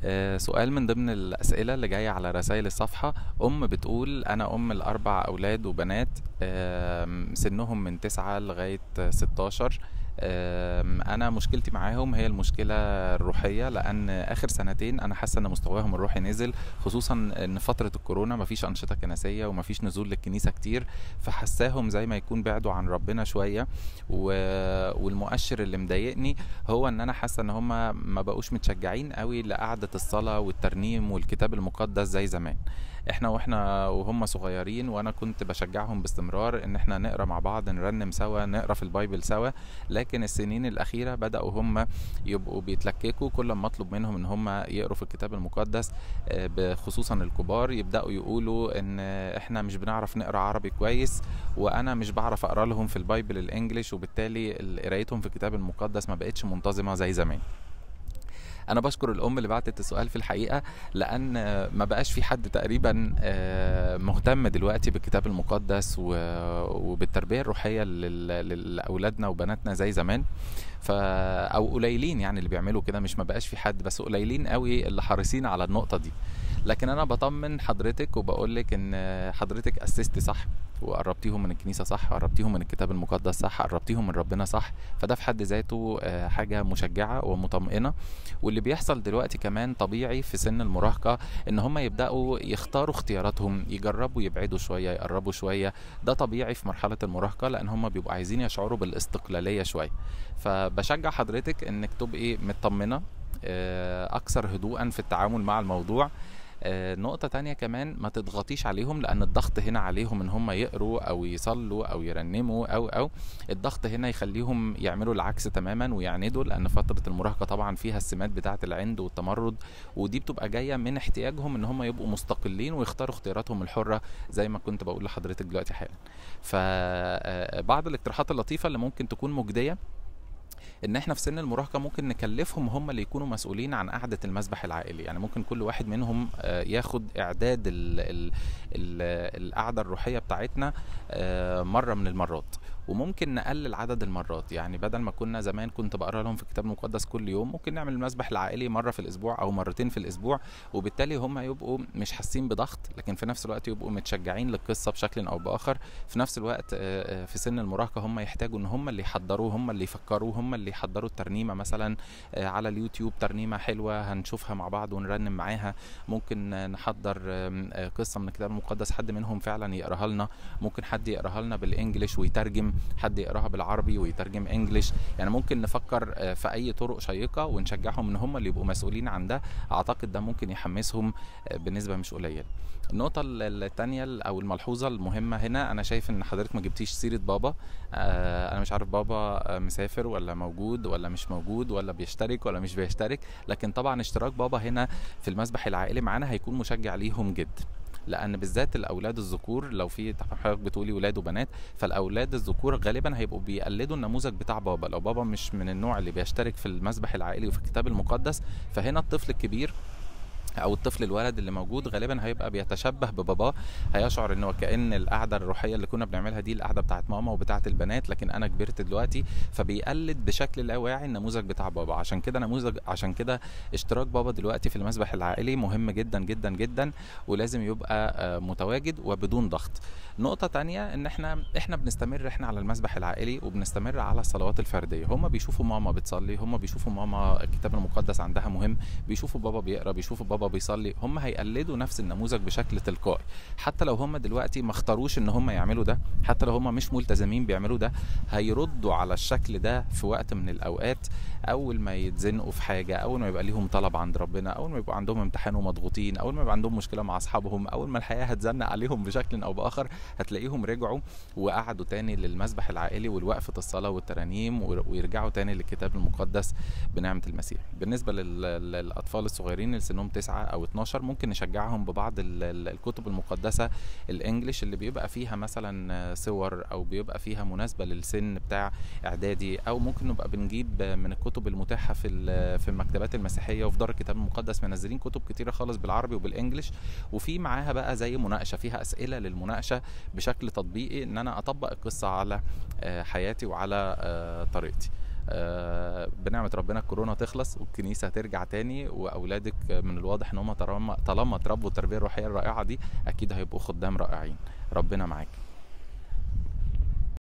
آه، سؤال من ضمن الأسئلة اللي جاية على رسائل الصفحة أم بتقول أنا أم لأربع أولاد وبنات آم، سنهم من تسعة لغاية ستاشر آم، أنا مشكلتي معاهم هي المشكلة الروحية لأن آخر سنتين أنا حاسة إن مستواهم الروحي نزل خصوصا إن فترة الكورونا مفيش أنشطة كنسية ومفيش نزول للكنيسة كتير فحساهم زي ما يكون بعدوا عن ربنا شوية و... والمؤشر اللي مضايقني هو ان انا حاسه ان هم ما بقوش متشجعين قوي لقعده الصلاه والترنيم والكتاب المقدس زي زمان احنا واحنا وهم صغيرين وانا كنت بشجعهم باستمرار ان احنا نقرا مع بعض نرنم سوا نقرا في البايبل سوا لكن السنين الاخيره بداوا هم يبقوا بيتلككوا كل ما اطلب منهم ان هم يقروا في الكتاب المقدس آه، خصوصا الكبار يبداوا يقولوا ان احنا مش بنعرف نقرا عربي كويس وانا مش بعرف اقرا لهم في البايبل الانجليش وبالتالي قرايتهم في الكتاب المقدس ما بقتش منتظمه زي زمان انا بشكر الام اللي بعتت السؤال في الحقيقه لان ما بقاش في حد تقريبا آه، مهتم دلوقتي بالكتاب المقدس و- وبالتربيه الروحيه لل- لاولادنا وبناتنا زي زمان ف او قليلين يعني اللي بيعملوا كده مش ما بقاش في حد بس قليلين قوي اللي حريصين على النقطه دي لكن انا بطمن حضرتك وبقول لك ان حضرتك اسستي صح وقربتيهم من الكنيسه صح قربتيهم من الكتاب المقدس صح قربتيهم من ربنا صح فده في حد ذاته آه، حاجه مشجعه ومطمئنه واللي بيحصل دلوقتي كمان طبيعي في سن المراهقه ان هم يبداوا يختاروا اختياراتهم يجربوا يبعدوا شويه يقربوا شويه ده طبيعي في مرحله المراهقه لان هم بيبقوا عايزين يشعروا بالاستقلاليه شويه فبشجع حضرتك انك تبقي مطمنه آه، اكثر هدوءا في التعامل مع الموضوع آه، نقطة تانية كمان ما تضغطيش عليهم لأن الضغط هنا عليهم إن هم يقروا أو يصلوا أو يرنموا أو أو الضغط هنا يخليهم يعملوا العكس تماما ويعندوا لأن فترة المراهقة طبعا فيها السمات بتاعة العند والتمرد ودي بتبقى جاية من احتياجهم إن هم يبقوا مستقلين ويختاروا اختياراتهم الحرة زي ما كنت بقول لحضرتك دلوقتي حالا فبعض الاقتراحات اللطيفة اللي ممكن تكون مجدية ان احنا في سن المراهقه ممكن نكلفهم هم اللي يكونوا مسؤولين عن قعده المسبح العائلي يعني ممكن كل واحد منهم آه، ياخد اعداد ال ال ال القعده الروحيه بتاعتنا آه، مره من المرات وممكن نقلل عدد المرات يعني بدل ما كنا زمان كنت بقرا لهم في الكتاب المقدس كل يوم ممكن نعمل المسبح العائلي مره في الاسبوع او مرتين في الاسبوع وبالتالي هم يبقوا مش حاسين بضغط لكن في نفس الوقت يبقوا متشجعين للقصه بشكل او باخر في نفس الوقت آه، آه، في سن المراهقه هم يحتاجوا ان هم اللي يحضروا هم اللي يفكروا هم اللي يحضروا الترنيمه مثلا آه، على اليوتيوب ترنيمه حلوه هنشوفها مع بعض ونرنم معاها ممكن آه، نحضر آم، آه، قصه من الكتاب المقدس حد منهم فعلا يقراها لنا ممكن حد يقراها لنا بالانجلش ويترجم حد يقراها بالعربي ويترجم انجلش يعني ممكن نفكر آه، في اي طرق شيقه ونشجعهم ان هم اللي يبقوا مسؤولين عن ده اعتقد ده ممكن يحمسهم آه، بنسبه مش قليله النقطة الثانية أو الملحوظة المهمة هنا أنا شايف إن حضرتك ما جبتيش سيرة بابا آه، أنا مش عارف بابا آه، مسافر ولا موجود ولا مش موجود ولا بيشترك ولا مش بيشترك لكن طبعا اشتراك بابا هنا في المسبح العائلي معانا هيكون مشجع ليهم جدا لان بالذات الاولاد الذكور لو في طبعا حضرتك بتقولي ولاد وبنات فالاولاد الذكور غالبا هيبقوا بيقلدوا النموذج بتاع بابا لو بابا مش من النوع اللي بيشترك في المسبح العائلي وفي الكتاب المقدس فهنا الطفل الكبير او الطفل الولد اللي موجود غالبا هيبقى بيتشبه بباباه هيشعر انه كان القعده الروحيه اللي كنا بنعملها دي القعده بتاعت ماما وبتاعت البنات لكن انا كبرت دلوقتي فبيقلد بشكل لا واعي النموذج بتاع بابا عشان كده نموذج عشان كده اشتراك بابا دلوقتي في المسبح العائلي مهم جدا جدا جدا ولازم يبقى آه، متواجد وبدون ضغط نقطة تانية ان احنا احنا بنستمر احنا على المسبح العائلي وبنستمر على الصلوات الفردية هم بيشوفوا ماما بتصلي هم بيشوفوا ماما الكتاب المقدس عندها مهم بيشوفوا بابا بيقرا بيشوفوا بابا بيصلي هم هيقلدوا نفس النموذج بشكل تلقائي حتى لو هم دلوقتي ما اختاروش ان هم يعملوا ده حتى لو هم مش ملتزمين بيعملوا ده هيردوا على الشكل ده في وقت من الاوقات اول ما يتزنقوا في حاجه اول ما يبقى ليهم طلب عند ربنا اول ما يبقى عندهم امتحان ومضغوطين اول ما يبقى عندهم مشكله مع اصحابهم اول ما الحياه هتزنق عليهم بشكل او باخر هتلاقيهم رجعوا وقعدوا تاني للمسبح العائلي والوقفة الصلاة والترانيم ور- ويرجعوا تاني للكتاب المقدس بنعمة المسيح بالنسبة لل- للأطفال الصغيرين اللي سنهم 9 أو 12 ممكن نشجعهم ببعض ال- ال- الكتب المقدسة الإنجليش اللي بيبقى فيها مثلا صور أو بيبقى فيها مناسبة للسن بتاع إعدادي أو ممكن نبقى بنجيب من الكتب المتاحة في ال- في المكتبات المسيحية وفي دار الكتاب المقدس منزلين كتب كتيرة خالص بالعربي وبالإنجليش وفي معاها بقى زي مناقشة فيها أسئلة للمناقشة بشكل تطبيقي ان انا اطبق القصه على آه، حياتي وعلى آه، طريقتي آه، بنعمة ربنا الكورونا تخلص والكنيسة ترجع تاني وأولادك من الواضح إن هم طالما طالما اتربوا التربية الروحية الرائعة دي أكيد هيبقوا خدام رائعين ربنا معاك